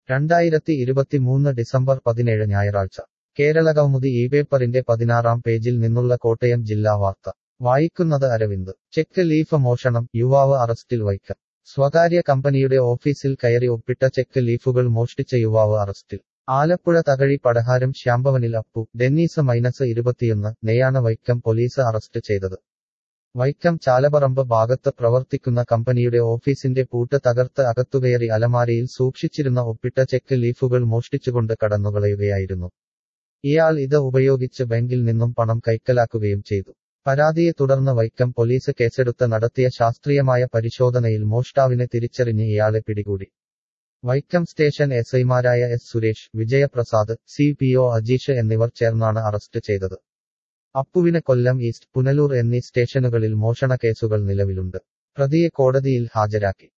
രണ്ടായിരത്തി ഇരുപത്തിമൂന്ന് ഡിസംബർ പതിനേഴ് ഞായറാഴ്ച കേരളകൗമുദി ഈ പേപ്പറിന്റെ പതിനാറാം പേജിൽ നിന്നുള്ള കോട്ടയം ജില്ലാ വാർത്ത വായിക്കുന്നത് അരവിന്ദ് ചെക്ക് ലീഫ് മോഷണം യുവാവ് അറസ്റ്റിൽ വൈക്കം സ്വകാര്യ കമ്പനിയുടെ ഓഫീസിൽ കയറി ഒപ്പിട്ട ചെക്ക് ലീഫുകൾ മോഷ്ടിച്ച യുവാവ് അറസ്റ്റിൽ ആലപ്പുഴ തകഴി പടഹാരം ശ്യാംഭവനിൽ അപ്പു ഡെന്നീസ് മൈനസ് ഇരുപത്തിയൊന്ന് നെയാണ് വൈക്കം പോലീസ് അറസ്റ്റ് ചെയ്തത് വൈക്കം ചാലപറമ്പ് ഭാഗത്ത് പ്രവർത്തിക്കുന്ന കമ്പനിയുടെ ഓഫീസിന്റെ പൂട്ട് തകർത്ത് അകത്തുകയറി അലമാരയിൽ സൂക്ഷിച്ചിരുന്ന ഒപ്പിട്ട ചെക്ക് ലീഫുകൾ മോഷ്ടിച്ചുകൊണ്ട് കടന്നുകളയുകയായിരുന്നു ഇയാൾ ഇത് ഉപയോഗിച്ച് ബാങ്കിൽ നിന്നും പണം കൈക്കലാക്കുകയും ചെയ്തു പരാതിയെ തുടർന്ന് വൈക്കം പോലീസ് കേസെടുത്ത് നടത്തിയ ശാസ്ത്രീയമായ പരിശോധനയിൽ മോഷ്ടാവിനെ തിരിച്ചറിഞ്ഞ് ഇയാളെ പിടികൂടി വൈക്കം സ്റ്റേഷൻ എസ് ഐമാരായ S Suresh Vijayaprasad C P O Ajeesh എന്നിവർ ചേർന്നാണ് അറസ്റ്റ് ചെയ്തത് അപ്പുവിന് കൊല്ലം ഈസ്റ്റ് പുനലൂർ എന്നീ സ്റ്റേഷനുകളിൽ മോഷണ കേസുകൾ നിലവിലുണ്ട് പ്രതിയെ കോടതിയിൽ ഹാജരാക്കി